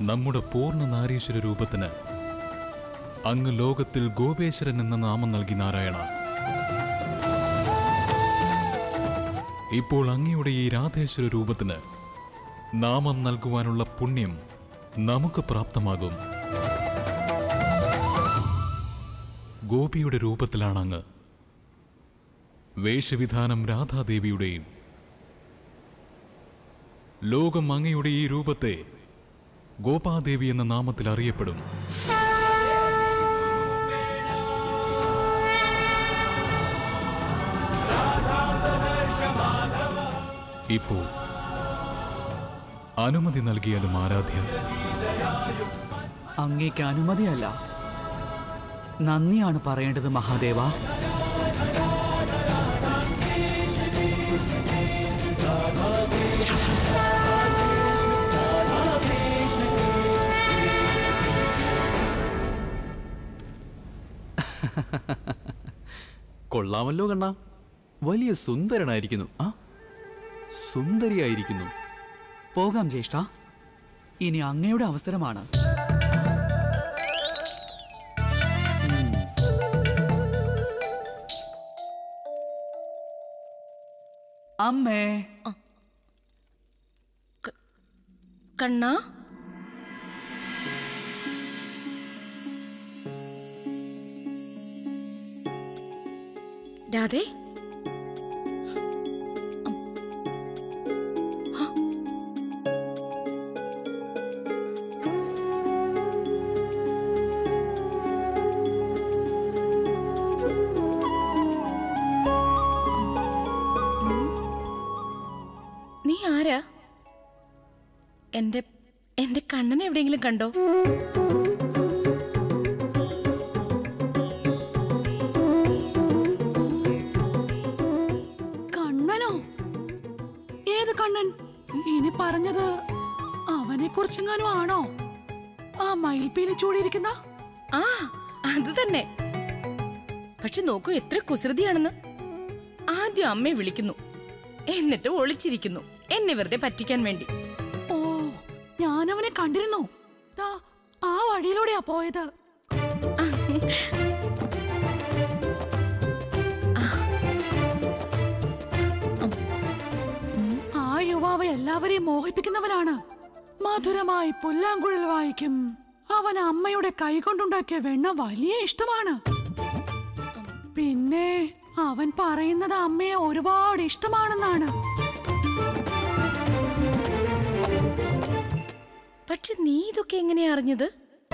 നമ്മുടെ പൂർണ്ണ നാരീശ്വര രൂപത്തിന് അങ്ങ് ലോകത്തിൽ ഗോപേശ്വരൻ എന്ന നാമം നൽകി നാരായണ ഇപ്പോൾ അങ്ങയുടെ ഈ രാധേശ്വര രൂപത്തിന് നാമം നൽകുവാനുള്ള പുണ്യം നമുക്ക് പ്രാപ്തമാകും ഗോപിയുടെ രൂപത്തിലാണ് അങ്ങ് വേഷവിധാനം രാധാദേവിയുടെയും ലോകം അങ്ങയുടെ ഈ രൂപത്തെ ഗോപാദേവി എന്ന നാമത്തിൽ അറിയപ്പെടും ഇപ്പോൾ അനുമതി നൽകിയാലും ആരാധ്യം അങ്ങേക്ക് അനുമതിയല്ല നന്ദിയാണ് പറയേണ്ടത് മഹാദേവ കൊള്ളാമല്ലോ കണ്ണ വലിയ സുന്ദരനായിരിക്കുന്നു ആ സുന്ദരിയായിരിക്കുന്നു പോകാം ജ്യേഷ്ഠ ഇനി അങ്ങയുടെ അവസരമാണ് അമ്മേ കണ്ണാ രാധേ നീ ആരാ എന്റെ എന്റെ കണ്ണനെ എവിടെയെങ്കിലും കണ്ടോ കണ്ണനോ ഏത് കണ്ണൻ ഇനി പറഞ്ഞത് അവനെ കുറിച്ചെങ്ങാനും ആണോ ആ മയിൽപ്പീലി ചൂടിയിരിക്കുന്ന ആ അത് തന്നെ പക്ഷെ നോക്കൂ എത്ര കുസൃതിയാണെന്ന് ആദ്യം അമ്മയെ വിളിക്കുന്നു എന്നിട്ട് ഒളിച്ചിരിക്കുന്നു എന്നെ വെറുതെ പറ്റിക്കാൻ വേണ്ടി ഓ ഞാനവനെ കണ്ടിരുന്നു ദാ ആ വഴിയിലൂടെയാ പോയത് ആ യുവാവ് എല്ലാവരെയും മോഹിപ്പിക്കുന്നവനാണ് മധുരമായി പുല്ലാങ്കുഴൽ വായിക്കും അവൻ അമ്മയുടെ കൈകൊണ്ടുണ്ടാക്കിയ വെണ്ണ വലിയ ഇഷ്ടമാണ് പിന്നെ അവൻ പറയുന്നത് അമ്മയെ ഒരുപാട് ഇഷ്ടമാണെന്നാണ് പക്ഷെ നീ ഇതൊക്കെ എങ്ങനെയാ അറിഞ്ഞത്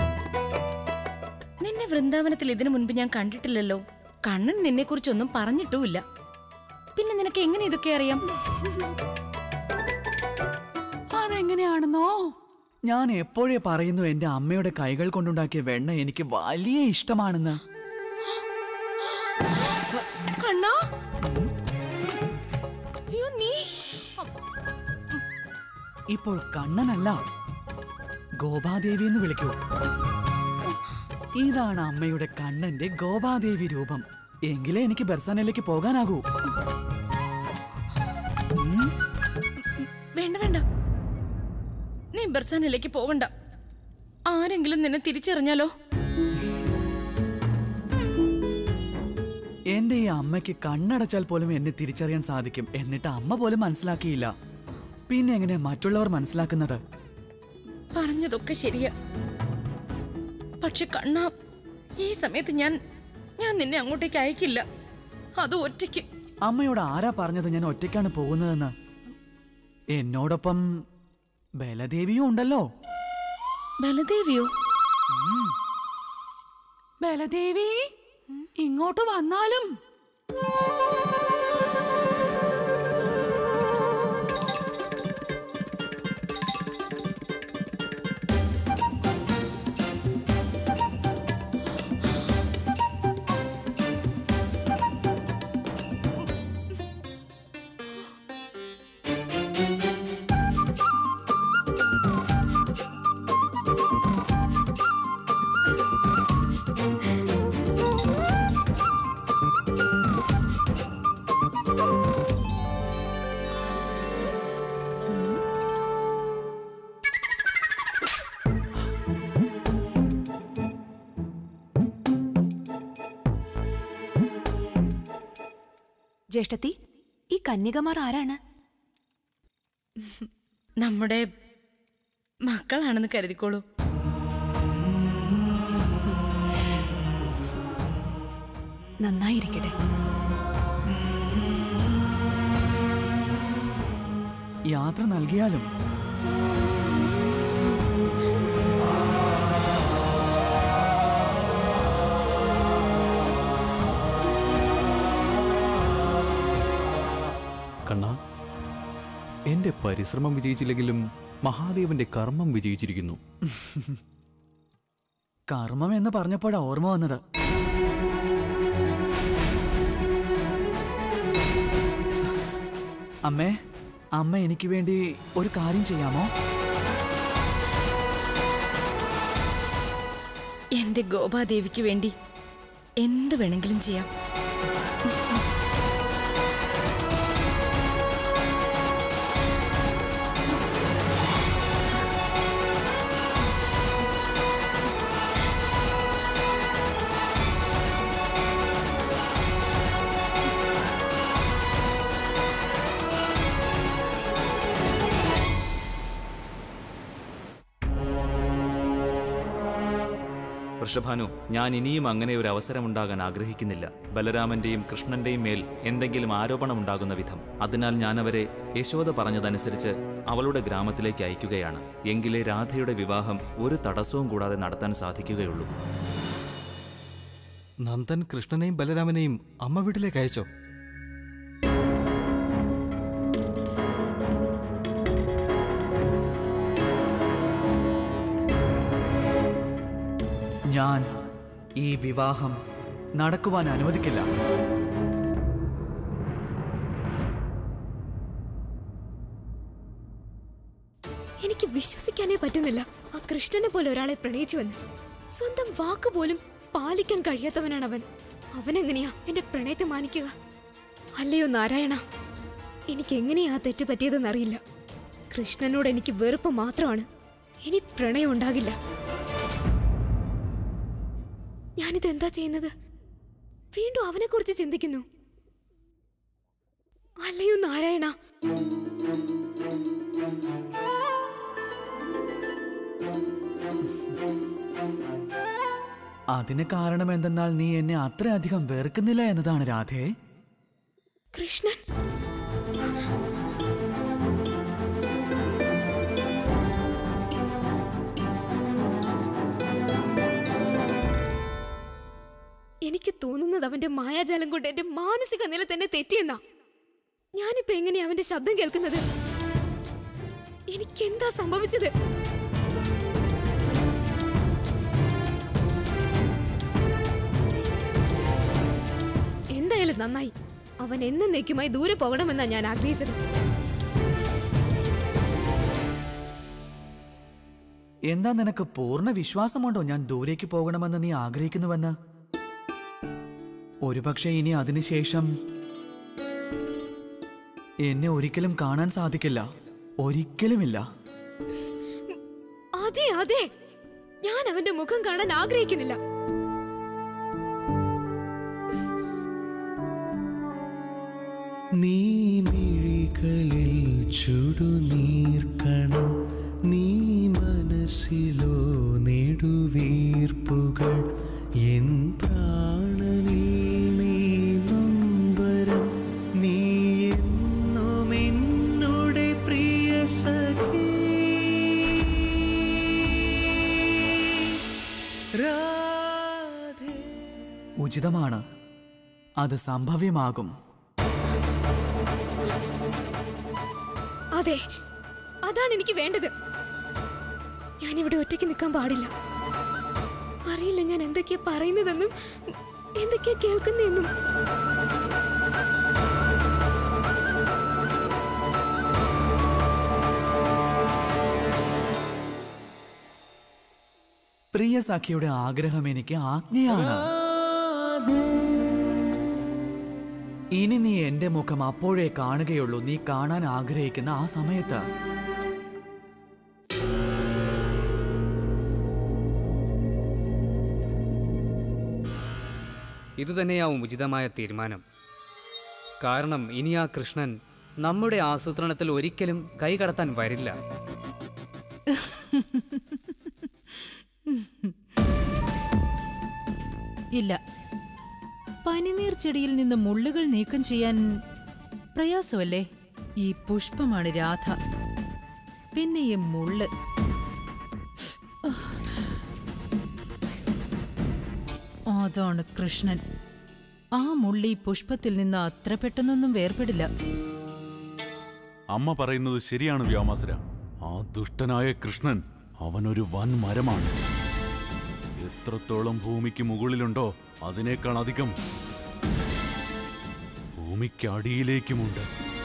നിന്നെ വൃന്ദാവനത്തിൽ ഇതിനു മുൻപ് ഞാൻ കണ്ടിട്ടില്ലല്ലോ കണ്ണൻ നിന്നെ കുറിച്ചൊന്നും പറഞ്ഞിട്ടുമില്ല പിന്നെ നിനക്ക് എങ്ങനെ ഇതൊക്കെ അറിയാം അതെങ്ങനെയാണെന്നോ ഞാൻ എപ്പോഴേ പറയുന്നു എന്റെ അമ്മയുടെ കൈകൾ കൊണ്ടുണ്ടാക്കിയ വെണ്ണ എനിക്ക് വലിയ ഇഷ്ടമാണെന്ന് കണ്ണാ അയ്യോ നീ ഇപ്പോൾ കണ്ണനല്ല ഗോപാദേവി എന്ന് വിളിക്കൂ ഇതാണ് അമ്മയുടെ കണ്ണന്റെ ഗോപാദേവി രൂപം എങ്കിലേ എനിക്ക് ബെർസാനയിലേക്ക് പോകാനാകൂ വേണ്ട വേണ്ട നീ ബർസാനിലേക്ക് പോകണ്ട ആരെങ്കിലും നിന്നെ തിരിച്ചറിഞ്ഞാലോ എന്റെ ഈ അമ്മയ്ക്ക് കണ്ണടച്ചാൽ പോലും എന്നെ തിരിച്ചറിയാൻ സാധിക്കും എന്നിട്ട് അമ്മ പോലും മനസ്സിലാക്കിയില്ല പിന്നെ എങ്ങനെ മറ്റുള്ളവർ മനസ്സിലാക്കുന്നത് പറഞ്ഞതൊക്കെ ശരിയാ പക്ഷെ കണ്ണ ഈ സമയത്ത് ഞാൻ ഞാൻ നിന്നെ അങ്ങോട്ടേക്ക് അയക്കില്ല അത് ഒറ്റയ്ക്ക് അമ്മയോട് ആരാ പറഞ്ഞത് ഞാൻ ഒറ്റയ്ക്കാണ് പോകുന്നതെന്ന് എന്നോടൊപ്പം ബലദേവിയും ഉണ്ടല്ലോ ബലദേവിയോ ബലദേവി ഇങ്ങോട്ട് വന്നാലും ജ്യേഷ്ഠത്തി ഈ കന്യകമാർ ആരാണ് നമ്മുടെ മക്കളാണെന്ന് കരുതിക്കോളൂ നന്നായിരിക്കട്ടെ യാത്ര നൽകിയാലും കണ്ണ എന്റെ പരിശ്രമം വിജയിച്ചില്ലെങ്കിലും മഹാദേവന്റെ കർമ്മം വിജയിച്ചിരിക്കുന്നു കർമ്മം എന്ന് പറഞ്ഞപ്പോഴാ ഓർമ്മ വന്നത് അമ്മേ അമ്മ എനിക്ക് വേണ്ടി ഒരു കാര്യം ചെയ്യാമോ എന്റെ ഗോപാദേവിക്ക് വേണ്ടി എന്ത് വേണമെങ്കിലും ചെയ്യാം വൃഷഭാനു ഞാൻ ഇനിയും അങ്ങനെ ഒരു അവസരമുണ്ടാകാൻ ആഗ്രഹിക്കുന്നില്ല ബലരാമന്റെയും കൃഷ്ണന്റെയും മേൽ എന്തെങ്കിലും ആരോപണമുണ്ടാകുന്ന വിധം അതിനാൽ ഞാൻ അവരെ യശോദ പറഞ്ഞതനുസരിച്ച് അവളുടെ ഗ്രാമത്തിലേക്ക് അയക്കുകയാണ് എങ്കിലേ രാധയുടെ വിവാഹം ഒരു തടസ്സവും കൂടാതെ നടത്താൻ സാധിക്കുകയുള്ളൂ നന്ദൻ കൃഷ്ണനെയും ബലരാമനെയും അമ്മ വീട്ടിലേക്ക് അയച്ചോ ഞാൻ ഈ വിവാഹം നടക്കുവാൻ അനുവദിക്കില്ല എനിക്ക് വിശ്വസിക്കാനേ പറ്റുന്നില്ല ആ കൃഷ്ണനെ പോലെ ഒരാളെ പ്രണയിച്ചുവെന്ന് സ്വന്തം വാക്ക് പോലും പാലിക്കാൻ കഴിയാത്തവനാണ് അവൻ അവനെങ്ങനെയാ എന്റെ പ്രണയത്തെ മാനിക്കുക അല്ലയോ നാരായണ എനിക്ക് എങ്ങനെയാ ആ തെറ്റ് പറ്റിയതെന്നറിയില്ല കൃഷ്ണനോട് എനിക്ക് വെറുപ്പ് മാത്രമാണ് ഇനി പ്രണയം ഉണ്ടാകില്ല ഞാനിത് എന്താ ചെയ്യുന്നത് വീണ്ടും അവനെക്കുറിച്ച് ചിന്തിക്കുന്നു അല്ലയോ നാരായണ അതിന് കാരണം എന്തെന്നാൽ നീ എന്നെ അത്രയധികം വെറുക്കുന്നില്ല എന്നതാണ് രാധേ കൃഷ്ണൻ എനിക്ക് തോന്നുന്നത് അവന്റെ മായാജാലം കൊണ്ട് എന്റെ മാനസിക നില തന്നെ തെറ്റിയെന്നാ ഞാനിപ്പോ എങ്ങനെയാ അവന്റെ ശബ്ദം കേൾക്കുന്നത് എനിക്കെന്താ സംഭവിച്ചത് എന്തായാലും നന്നായി അവൻ എന്നേക്കുമായി ദൂരെ പോകണമെന്നാ ഞാൻ ആഗ്രഹിച്ചത് എന്താ നിനക്ക് പൂർണ്ണ വിശ്വാസമുണ്ടോ ഞാൻ ദൂരേക്ക് പോകണമെന്ന് നീ ആഗ്രഹിക്കുന്നുവെന്ന് ഒരുപക്ഷെ ഇനി അതിനുശേഷം എന്നെ ഒരിക്കലും കാണാൻ സാധിക്കില്ല ഒരിക്കലുമില്ല അതെ അതെ ഞാൻ അവന്റെ മുഖം കാണാൻ ആഗ്രഹിക്കുന്നില്ല നീ മിഴികളിൽ ചുടുനീർക്കണം നീ മനസ്സിലോ നെടുവീർപ്പുകൾ എൻ പ്രാണനിൽ നീ നൊമ്പരം നീ എന്നും എന്നോടെ പ്രിയ സഖി രാധേ ഉചിതമാണ് അത് സംഭവ്യമാകും അതെ അതാണ് എനിക്ക് വേണ്ടത് ഞാനിവിടെ ഒറ്റയ്ക്ക് നിൽക്കാൻ പാടില്ല അറിയില്ല ഞാൻ എന്തൊക്കെയാ പറയുന്നതെന്നും എന്തൊക്കെയാ കേൾക്കുന്നതെന്നും പ്രിയ സഖിയുടെ ആഗ്രഹം എനിക്ക് ആജ്ഞയാണ് ഇനി നീ എന്റെ മുഖം അപ്പോഴേ കാണുകയുള്ളൂ നീ കാണാൻ ആഗ്രഹിക്കുന്ന ആ സമയത്ത് ഇതുതന്നെയാവും ഉചിതമായ തീരുമാനം കാരണം ഇനി ആ കൃഷ്ണൻ നമ്മുടെ ആസൂത്രണത്തിൽ ഒരിക്കലും കൈകടത്താൻ വരില്ല ഇല്ല പനിനീർ ചെടിയിൽ നിന്ന് മുള്ളുകൾ നീക്കം ചെയ്യാൻ പ്രയാസമല്ലേ ഈ പുഷ്പമാണ് രാധ പിന്നെ ഈ മുള്ള് അതാണ് കൃഷ്ണൻ ആ മുള്ളി പുഷ്പത്തിൽ നിന്ന് അത്ര പെട്ടെന്നൊന്നും വേർപെടില്ല അമ്മ പറയുന്നത് ശരിയാണ് വ്യോമാസുര ആ ദുഷ്ടനായ കൃഷ്ണൻ അവനൊരു വൻ മരമാണ് എത്രത്തോളം ഭൂമിക്ക് മുകളിലുണ്ടോ അതിനേക്കാൾ അധികം ഭൂമിക്ക് അടിയിലേക്കുമുണ്ട്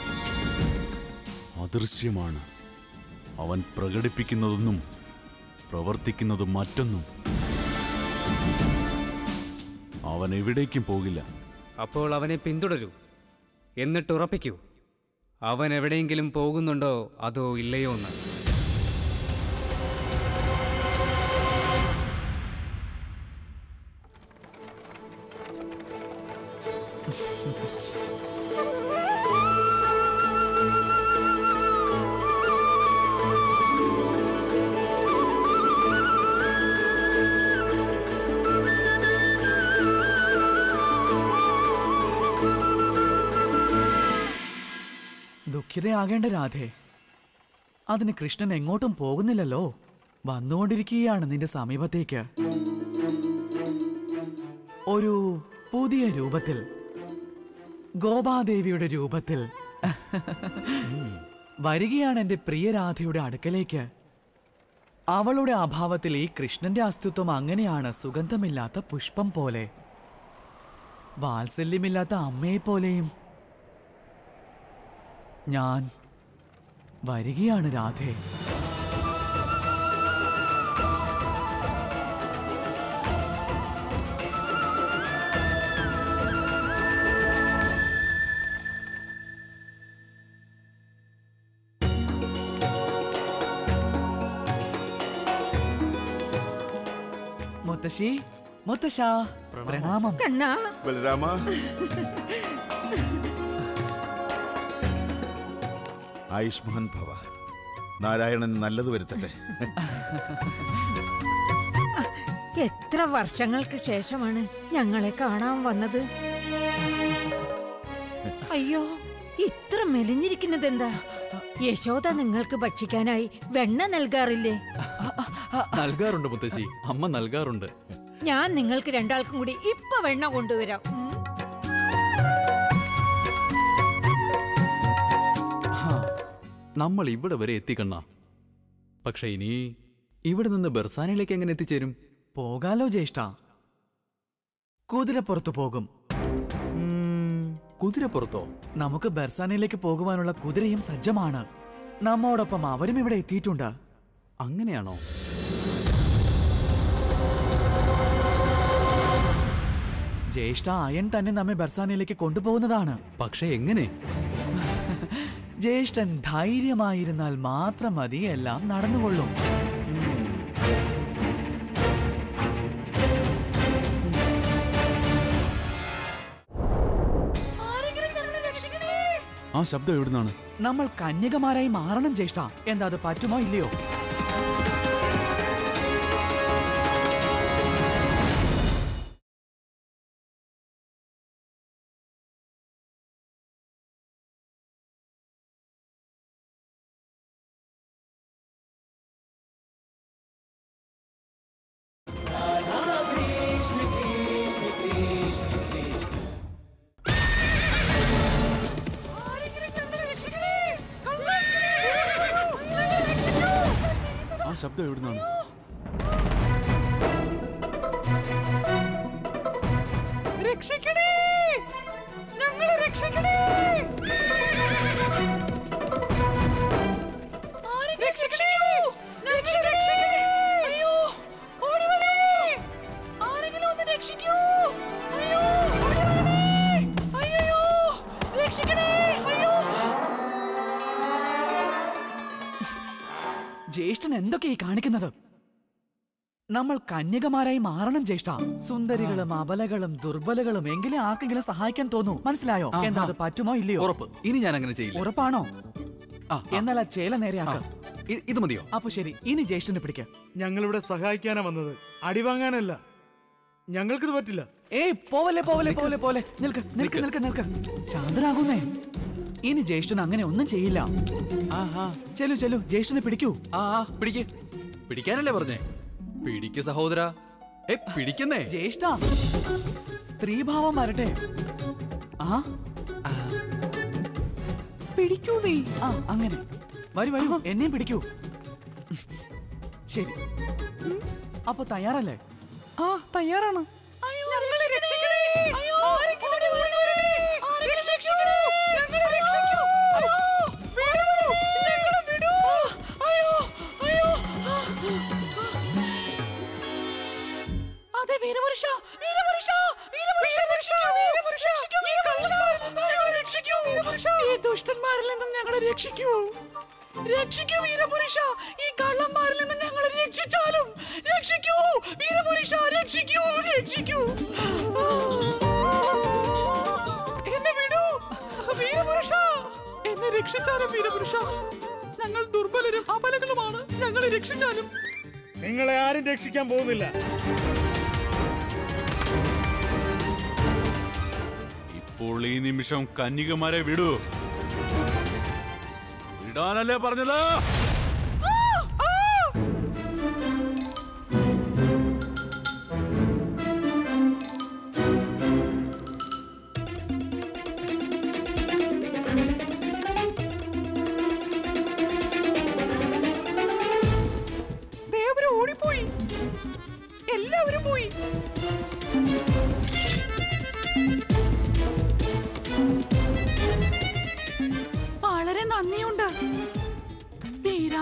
അദൃശ്യമാണ് അവൻ പ്രകടിപ്പിക്കുന്നതൊന്നും പ്രവർത്തിക്കുന്നത് മറ്റൊന്നും അവൻ എവിടേക്കും പോകില്ല അപ്പോൾ അവനെ പിന്തുടരൂ എന്നിട്ട് ഉറപ്പിക്കൂ അവൻ എവിടെയെങ്കിലും പോകുന്നുണ്ടോ അതോ ഇല്ലയോ എന്ന് ദുഃഖിതയാകേണ്ട രാധേ അതിന് കൃഷ്ണൻ എങ്ങോട്ടും പോകുന്നില്ലല്ലോ വന്നുകൊണ്ടിരിക്കുകയാണ് നിന്റെ സമീപത്തേക്ക് ഒരു പുതിയ രൂപത്തിൽ ഗോപാദേവിയുടെ രൂപത്തിൽ വരികയാണ് എന്റെ പ്രിയ രാധയുടെ അടുക്കലേക്ക് അവളുടെ അഭാവത്തിൽ ഈ കൃഷ്ണന്റെ അസ്തിത്വം അങ്ങനെയാണ് സുഗന്ധമില്ലാത്ത പുഷ്പം പോലെ വാത്സല്യമില്ലാത്ത അമ്മയെപ്പോലെയും ഞാൻ വരികയാണ് രാധേ മുത്തശ്ശി മുത്തശ്ശ പ്രണാമം കണ്ണാ ബലരാമ ആയുഷ്മാൻ ഭവ നാരായണൻ നല്ലത് വരുത്തട്ടെ എത്ര വർഷങ്ങൾക്ക് ശേഷമാണ് ഞങ്ങളെ കാണാൻ വന്നത് അയ്യോ ഇത്ര മെലിഞ്ഞിരിക്കുന്നത് എന്താ യശോദ നിങ്ങൾക്ക് ഭക്ഷിക്കാനായി വെണ്ണ നൽകാറില്ലേ നൽകാറുണ്ട് മുത്തശ്ശി അമ്മ നൽകാറുണ്ട് ഞാൻ നിങ്ങൾക്ക് രണ്ടാൾക്കും കൂടി ഇപ്പൊ വെണ്ണ കൊണ്ടുവരാം ഉം. നമ്മൾ ഇവിടെ വരെ എത്തിക്കണ്ണ പക്ഷെ ഇനി ഇവിടെ നിന്ന് ബെർസാനയിലേക്ക് എങ്ങനെ എത്തിച്ചേരും പോകാലോ ജ്യേഷ്ഠ കുതിരപ്പുറത്ത് പോകും കുതിരപ്പുറത്തോ നമുക്ക് ബെർസാനയിലേക്ക് പോകുവാനുള്ള കുതിരയും സജ്ജമാണ് നമ്മോടൊപ്പം അവരും ഇവിടെ എത്തിയിട്ടുണ്ട് അങ്ങനെയാണോ ജ്യേഷ്ഠ അയൻ തന്നെ നമ്മെ ബെർസാനയിലേക്ക് കൊണ്ടുപോകുന്നതാണ് പക്ഷെ എങ്ങനെ ജ്യേഷ്ഠൻ ധൈര്യമായിരുന്നാൽ മാത്രം മതി എല്ലാം നടന്നുകൊള്ളും ആ ശബ്ദം എവിടുന്നാണ് നമ്മൾ കന്യകമാരായി മാറണം ജ്യേഷ്ഠ എന്താ അത് പറ്റുമോ ഇല്ലയോ ആ ശബ്ദം എവിടുന്നാണ് രക്ഷിക്കണേ ഞങ്ങളെ രക്ഷിക്കണേ രക്ഷിക്കണേ ഞങ്ങളെ രക്ഷിക്കണേ അയ്യോ ഓടി വരണേ ആരെങ്കിലും ഒന്ന് രക്ഷിക്കൂ അയ്യോ ഓടി വരണേ അയ്യോ രക്ഷിക്കണേ അയ്യോ ജ്യേഷ്ഠൻ എന്തൊക്കെയായി കാണിക്കുന്നത് നമ്മൾ കന്യകമാരായി മാറണം ജ്യേഷ്ഠ സുന്ദരികളും അബലകളും ദുർബലകളും എങ്കിലും ആർക്കെങ്കിലും സഹായിക്കാൻ തോന്നൂ മനസ്സിലായോ ആ, എന്താ ആ. അത് പറ്റുമോ ഇല്ലയോ ഉറപ്പ് ഇനി ഞാൻ അങ്ങനെ ചെയ്യില്ല ഉറപ്പാണോ എന്നാൽ ആ ചേല നേരെയാക്ക ഇത് മതിയോ അപ്പൊ ശരി ഇനി ജ്യേഷ്ഠനെ പിടിക്ക ഞങ്ങളിവിടെ സഹായിക്കാനാ വന്നത് അടിവാങ്ങാനല്ല ഞങ്ങൾക്കിത് പറ്റില്ല ഏയ് പോവല്ലേ പോവല്ലേ പോവല്ലേ പോലെ നിൽക്ക് നിൽക്ക് നിൽക്ക് നിൽക്ക് ശാന്തനാകുന്നേ ഇനി ജ്യേഷ്ഠൻ അങ്ങനെ ഒന്നും ചെയ്യില്ല ചെല്ലു ചെല്ലു ജ്യേഷ്ഠനെ പിടിക്കൂ ആ ആ, പിടിക്ക് പിടിക്കാനല്ലേ പറഞ്ഞേ പിടിക്ക് സഹോദര ഏ പിടിക്കുന്നേ ജ്യേഷ്ഠ സ്ത്രീഭാവം വരട്ടെ ആ ആ. പിടിക്കൂ നീ ആ അങ്ങനെ വരൂ വരൂ എന്നെയും പിടിക്കൂ ശരി അപ്പൊ തയ്യാറല്ലേ ആ തയ്യാറാണ് അതെ വീരപുരുഷ വീരപുരുഷ വീരപുരുഷ വീരപുരുഷ ഈ കള്ളന്മാരിൽ നിന്ന് ഞങ്ങളെ രക്ഷിക്കൂ ഈ ദുഷ്ടന്മാരിൽ നിന്നും ഞങ്ങളെ രക്ഷിക്കൂ രക്ഷിക്കൂ വീരപുരുഷ ഈ കള്ളന്മാരിൽ നിന്ന് ഞങ്ങളെ രക്ഷിച്ചാലും രക്ഷിക്കൂ വീരപുരുഷ രക്ഷിക്കൂ രക്ഷിക്കൂ എന്നെ വിടൂ വീരപുരുഷ എന്നെ രക്ഷിച്ചാലും വീരപുരുഷ ഞങ്ങൾ ദുർബലരും അബലകളുമാണ് ഞങ്ങളെ രക്ഷിച്ചാലും നിങ്ങളെ ആരും രക്ഷിക്കാൻ പോകുന്നില്ല ഇപ്പോൾ ഈ നിമിഷം കന്യകമാരെ വിടൂ വിടാനല്ലേ പറഞ്ഞത് ദേവര് ഓടിപ്പോയി എല്ലാവരും പോയി വളരെ നന്ദിയുണ്ട് വീരാ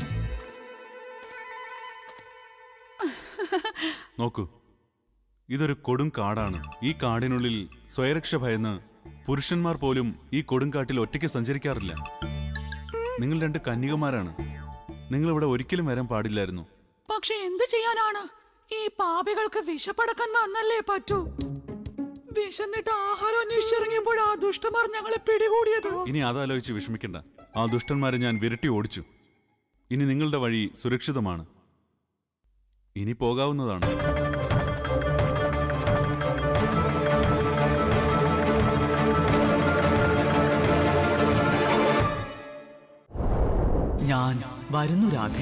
നോക്കൂ ഇതൊരു കൊടും കാടാണ് ഈ കാടിനുള്ളിൽ സ്വയരക്ഷ ഭയന്ന് പുരുഷന്മാർ പോലും ഈ കൊടുങ്കാട്ടിൽ ഒറ്റയ്ക്ക് സഞ്ചരിക്കാറില്ല നിങ്ങൾ രണ്ട് കന്യകമാരാണ് നിങ്ങൾ ഇവിടെ ഒരിക്കലും വരാൻ പാടില്ലായിരുന്നു പക്ഷെ എന്ത് ചെയ്യാനാണ് ഈ പാപികൾക്ക് വിശപ്പടക്കാൻ വന്നല്ലേ പറ്റൂ വിശന്നിട്ട് ആഹാരം അന്വേഷിച്ചിറങ്ങിയപ്പോൾ ആ ദുഷ്ടന്മാർ ഞങ്ങളെ പിടികൂടിയത് ഇനി അതാലോചിച്ച് വിഷമിക്കണ്ട ആ ദുഷ്ടന്മാരെ ഞാൻ വിരട്ടി ഓടിച്ചു ഇനി നിങ്ങളുടെ വഴി സുരക്ഷിതമാണ് ഇനി പോകാവുന്നതാണ് ഞാൻ വരുന്നു രാധേ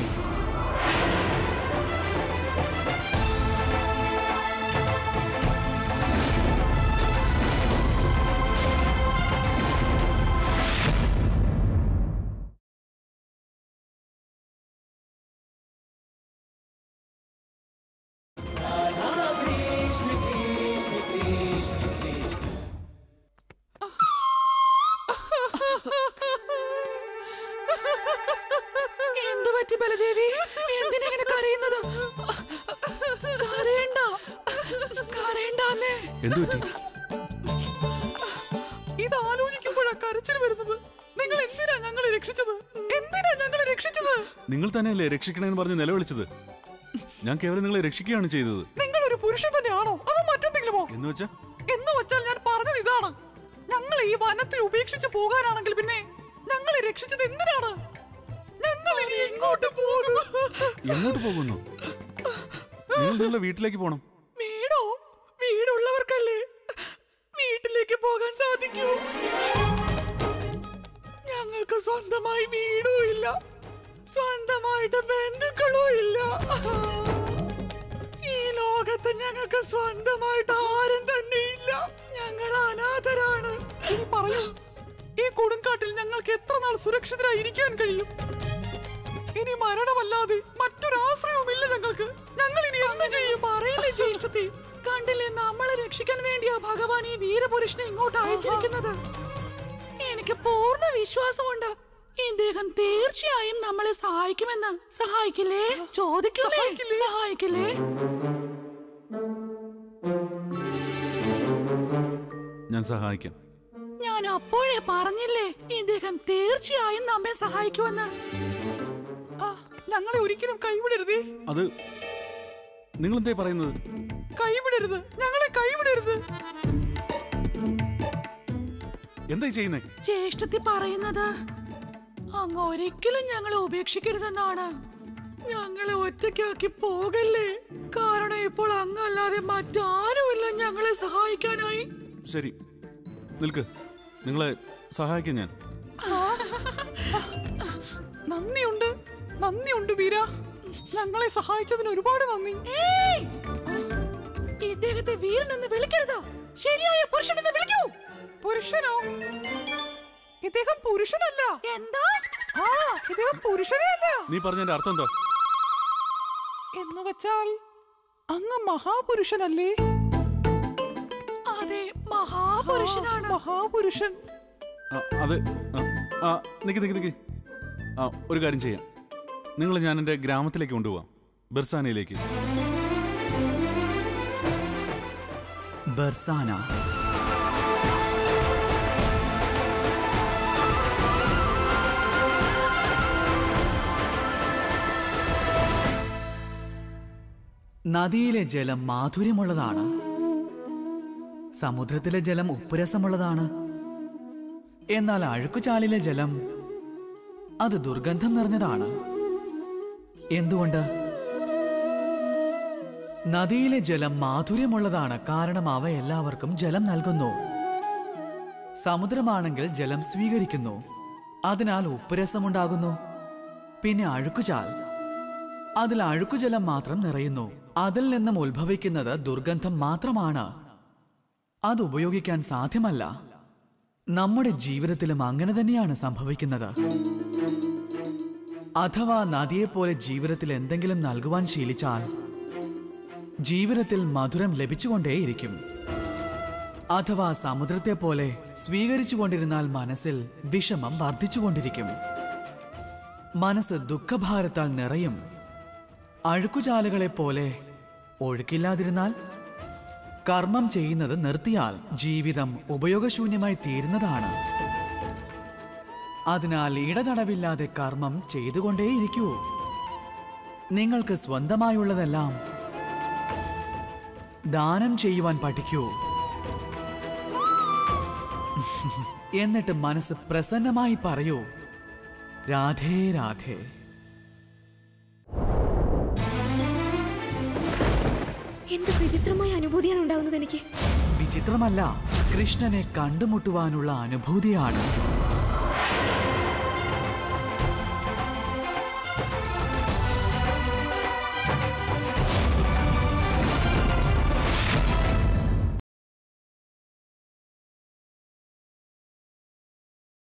എന്തു പറ്റി ബലദേവി എന്തിനെങ്ങനെ കരയുന്നത് കരയണ്ട കരയണ്ടെന്നേ എന്തു പറ്റി ഇത് ആലോചിക്കുമ്പോഴാ കരച്ചിൽ വരുന്നത് നിങ്ങൾ എന്തിനാ ഞങ്ങളെ രക്ഷിച്ചത് എന്തിനാ ഞങ്ങളെ രക്ഷിച്ചത് നിങ്ങൾ തന്നെയല്ലേ രക്ഷിക്കണമെന്ന് പറഞ്ഞ് നിലവിളിച്ചത് ഞാൻ കേവലം നിങ്ങളെ രക്ഷിക്കുകയാണ് ചെയ്തത് നിങ്ങൾ ഒരു പുരുഷൻ തന്നെയാണോ അതോ മറ്റെന്തെങ്കിലുമോ എന്ന് വെച്ചാ എന്ന് വെച്ചാൽ ഞാൻ പറഞ്ഞത് ഇതാണ് ഞങ്ങൾ ഈ വനത്തിൽ ഉപേക്ഷിച്ച് പോകാനാണെങ്കിൽ പിന്നെ ഞങ്ങളെ രക്ഷിച്ചത് എന്തിനാണ് ഞങ്ങൾ ഇനി എങ്ങോട്ട് പോകും എങ്ങോട്ട് പോകുന്നു നിങ്ങൾ നിങ്ങളുടെ വീട്ടിലേക്ക് പോണം വീടോ വീടുള്ളവർക്കല്ലേ വീട്ടിലേക്ക് പോകാൻ സാധിക്കൂ ഞങ്ങൾക്ക് സ്വന്തമായി വീടും ഇല്ല സ്വന്തമായിട്ട് ബന്ധുക്കളും ഇല്ല ഈ ലോകത്ത് ഞങ്ങൾക്ക് സ്വന്തമായിട്ട് ആരും തന്നെ ഇല്ല ഞങ്ങൾ അനാഥരാണ് ഇനി പറയൂ ഈ കൊടുങ്കാട്ടിൽ ഞങ്ങൾക്ക് എത്ര നാൾ സുരക്ഷിതരായി ഇരിക്കാൻ കഴിയും ഇനി മരണമല്ലാതെ മറ്റൊരാശ്രയവുമില്ല ഞങ്ങൾക്ക് ഞങ്ങൾ ഇനി എന്ത് ചെയ്യും പറയണേ ജ്യേഷ്ഠത്തെ കണ്ടില്ലേ നമ്മളെ രക്ഷിക്കാൻ വേണ്ടിയാ ഭഗവാൻ ഈ വീരപുരുഷനെ ഇങ്ങോട്ട് അയച്ചിരിക്കുന്നത് എനിക്ക് പൂർണ്ണ വിശ്വാസമുണ്ട് ഇദ്ദേഹം തീർച്ചയായും നമ്മളെ സഹായിക്കുമെന്ന് സഹായിക്കില്ലേ ചോദിക്കില്ലേ സഹായിക്കില്ലേ ഞാൻ സഹായിക്കാം ഞാൻ അപ്പോഴേ പറഞ്ഞില്ലേ ഇദ്ദേഹം തീർച്ചയായും നമ്മെ സഹായിക്കുമെന്ന് ആ, ഞങ്ങളെ ഒരിക്കലും കൈവിടരുതേ അത് നിങ്ങൾ എന്തേ പറയുന്നത് കൈവിടരുത് ഞങ്ങളെ കൈവിടരുത് എന്തായി ചെയ്യുന്നേ ജ്യേഷ്ഠത്തി പറയുന്നത് അങ്ങ് ഒരിക്കലും ഞങ്ങളെ ഉപേക്ഷിക്കരുതെന്നാണ് ഞങ്ങളെ ഒറ്റയ്ക്കാക്കി പോകല്ലേ കാരണം ഇപ്പോൾ അങ്ങല്ലാതെ മറ്റാരുമില്ല ഞങ്ങളെ സഹായിക്കാനായി ശരി നിൽക്ക് നിങ്ങളെ സഹായിക്കാം ഞാൻ നന്ദിയുണ്ട് നന്ദിയുണ്ട് വീര ഞങ്ങളെ സഹായിച്ചതിന് ഒരുപാട് നന്ദി ഏയ്! ഇദ്ദേഹത്തെ വീരനെന്ന് വിളിക്കരുത് ശരിയായ പുരുഷനെന്ന് വിളിക്കൂ പുരുഷനോ ഇദ്ദേഹം പുരുഷനല്ല എന്താ ആ ഇദ്ദേഹം പുരുഷനേ അല്ല നീ പറഞ്ഞതിന്റെ അർത്ഥം എന്താ എന്ന് വെച്ചാൽ അങ്ങ് മഹാപുരുഷനല്ലേ അതെ മഹാപുരുഷനാണ് മഹാപുരുഷൻ ആ, അത് ആ, ആ നിക്ക് നിക്ക് നിക്ക് ആ ഒരു കാര്യം ചെയ്യാം നിങ്ങൾ ഞാൻ എൻ്റെ ഗ്രാമത്തിലേക്ക് കൊണ്ടുപോവാം ബെർസാനയിലേക്ക് ബർസാന നദിയിലെ ജലം മാധുര്യമുള്ളതാണ് സമുദ്രത്തിലെ ജലം ഉപ്പുരസമുള്ളതാണ് എന്നാൽ അഴുക്കുചാലിലെ ജലം അത് ദുർഗന്ധം നിറഞ്ഞതാണ് എന്തുകൊണ്ട് നദിയിലെ ജലം മാധുര്യമുള്ളതാണ് കാരണം അവ എല്ലാവർക്കും ജലം നൽകുന്നു സമുദ്രമാണെങ്കിൽ ജലം സ്വീകരിക്കുന്നു അതിനാൽ ഉപ്പുരസമുണ്ടാകുന്നു പിന്നെ അഴുക്കുചാൽ അതിൽ അഴുക്കുജലം മാത്രം നിറയുന്നു അതിൽ നിന്നും ഉത്ഭവിക്കുന്നത് ദുർഗന്ധം മാത്രമാണ് അത് ഉപയോഗിക്കാൻ സാധ്യമല്ല നമ്മുടെ ജീവിതത്തിലും അങ്ങനെ തന്നെയാണ് സംഭവിക്കുന്നത് അഥവാ നദിയെപ്പോലെ ജീവിതത്തിൽ എന്തെങ്കിലും നൽകുവാൻ ശീലിച്ചാൽ ജീവിതത്തിൽ മധുരം ലഭിച്ചുകൊണ്ടേയിരിക്കും അഥവാ സമുദ്രത്തെ പോലെ സ്വീകരിച്ചുകൊണ്ടിരുന്നാൽ മനസ്സിൽ വിഷമം വർദ്ധിച്ചുകൊണ്ടിരിക്കും മനസ്സ് ദുഃഖഭാരത്താൽ നിറയും അഴുക്കുചാലുകളെ പോലെ ഒഴുക്കില്ലാതിരുന്നാൽ കർമ്മം ചെയ്യുന്നത് നിർത്തിയാൽ ജീവിതം ഉപയോഗശൂന്യമായി തീരുന്നതാണ് അതിനാൽ ഇടതടവില്ലാതെ കർമ്മം ചെയ്തുകൊണ്ടേയിരിക്കൂ നിങ്ങൾക്ക് സ്വന്തമായുള്ളതെല്ലാം ദാനം ചെയ്യുവാൻ പഠിക്കൂ എന്നിട്ട് മനസ്സ് പ്രസന്നമായി പറയൂ രാധേ രാധേ എന്ത് വിചിത്രമായ അനുഭൂതിയാണ് ഉണ്ടാകുന്നത് എനിക്ക് വിചിത്രമല്ല കൃഷ്ണനെ കണ്ടുമുട്ടുവാനുള്ള അനുഭൂതിയാണ്